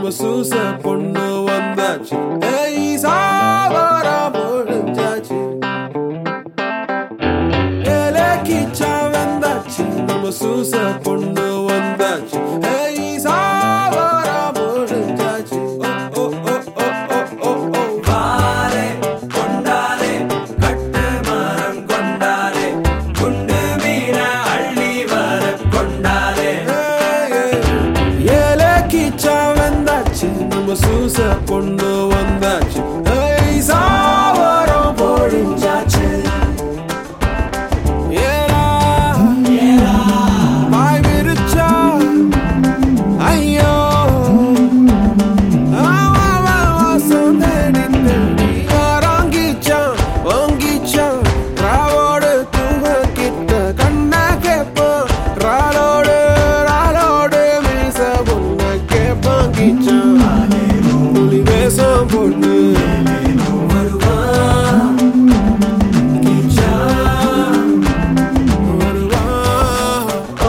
நம்ம சூச பொண்ணு வந்தாச்சு ஏய் சாவரம் முடிஞ்சாச்சு ஏலே கிச்சா வந்தாச்சு நம்ம சூச பொண்ணு வந்தாச்சு ஏய் சாவரம் முடிஞ்சாச்சு ஓ ஓ ஓ ஓ ஓ ஓ ஓ வாரே கொண்டாரே கட்டு மரம் கொண்டாரே குண்டு மீன அள்ளி வர கொண்டாரே ஏலே கிச்சா வந்தாச்சு நம்ம சூச பொண்ணு வந்தாச்சு ஏய் சாவரம் பொழிஞ்சாச்சு ஏலா வாய் விரிச்சா ஐயோ ஆவா, வா, வாசம் தேடி தேடி வாராங்கிச்சான், வாங்கிச்சான். ராவோடு தூங்க கிட்ட கண்ண கேப்பான். ராலோடு, ராலோடு மீச பொண்ண கேப்பான் கிச்சான். புலி வேஷம் போட்டு வருவான். கிச்சான். வருவான்.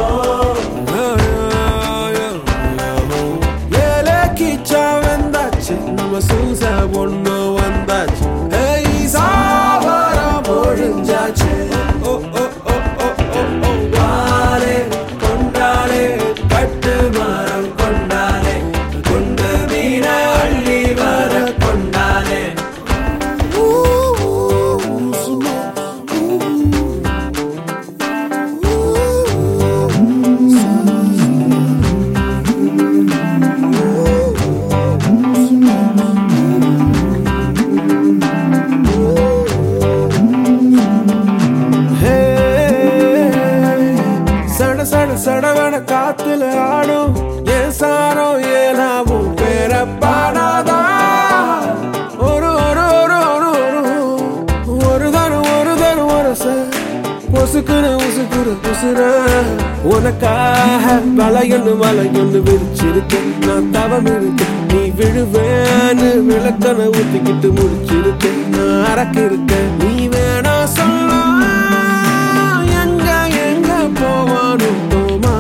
ஏலே கிச்சா வந்தாச்சு நம்ம சூச பொண்ணு வந்தாச்சு ஏய் சாவரம் பொழிஞ்சாச்சு ஓ ஓ ஓ ஓ ஓ ஓ வாரே கொண்டாரே கட்டு மரம் கொண்டாரே குண்டு மீன அள்ளி வர கொண்டாரே ஹே, சட சட சடவன காத்துல ஆடும் ஏன் சாரோ ஏனாவும் பேர பாடாதா ஒரு ஒரு ஒரு ஒரு ஒரு ஒரு தரம் ஒரு தரம் ஒரு பொசுக்குற உசுக்குற உசுர உனக்காக வளையொன்னு வளையொன்னு விரிச்சிருக்கேன் நான் தவம் இருக்கேன் நீ விழுவேன்னு விளக்கனை ஊத்திக்கிட்டு முடிச்சிருக்கேன் நான் அரக்கு இருக்கேன் நீ வேணா சொல்ல எங்க எங்க போவானும் போமா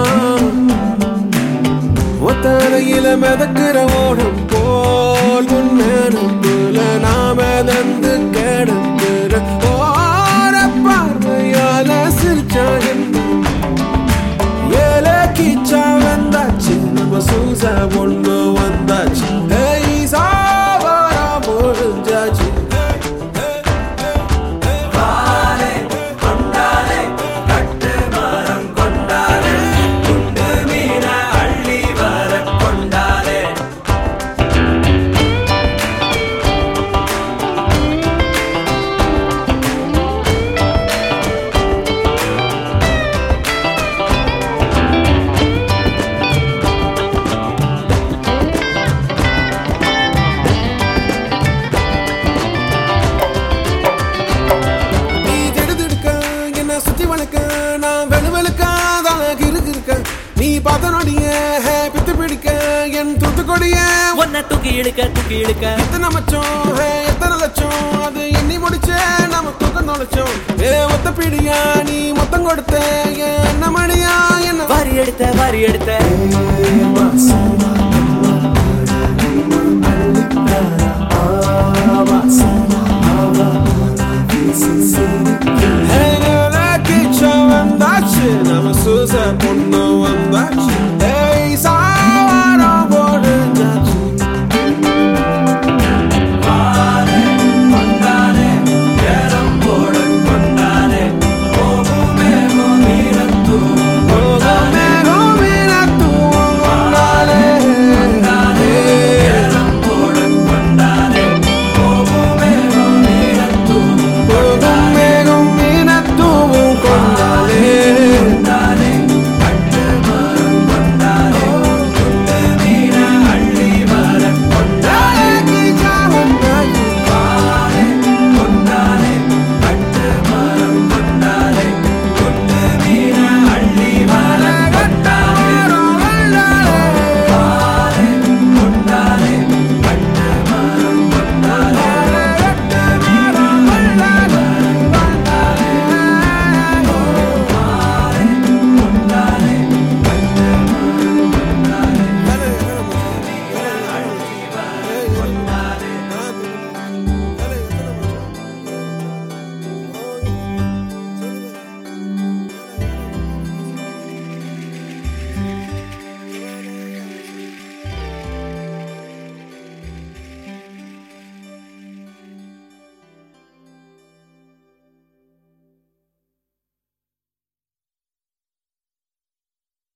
ஒத்தரையில மிதக்கிற ஓடம் போல் முன்னேறப்புல நாம தந்து கிடக்கிற ஓர பார்வையால சிரிச்சா என்ன ஏல கிச்சா வந்தாச்சு நம்ம சூச பொண்ணு வந்தாச்சு ஏய் சாவரா முடிஞ்சாச்சு வாரே கொண்டாரே கட்டு மரம் கொண்டாரே குண்டு மீன அள்ளி வர கொண்டாரே நீ திடுதிடுக்க என்ன சுத்தி வளைக்க நான் வெளுவெளுக்காதான் கிறுக்கு இருக்க நீ பார்த்த நொடிய பித்து பிடிக்க என் தூத்துக்கொடிய உன்னை தூக்கி இழுக்க தூக்கி இழுக்க எத்தனை மச்சம் ஹே, எத்தனை லட்சம் அது எண்ணி முடிச்சே நாம தூக்கம் தொலைச்சோம் ஏ ஒத்த பிடியா நீ மொத்தம் கொடுத்த என்ன மணியா என்ன வாரி எடுத்த வாரி எடுத்த மாசமா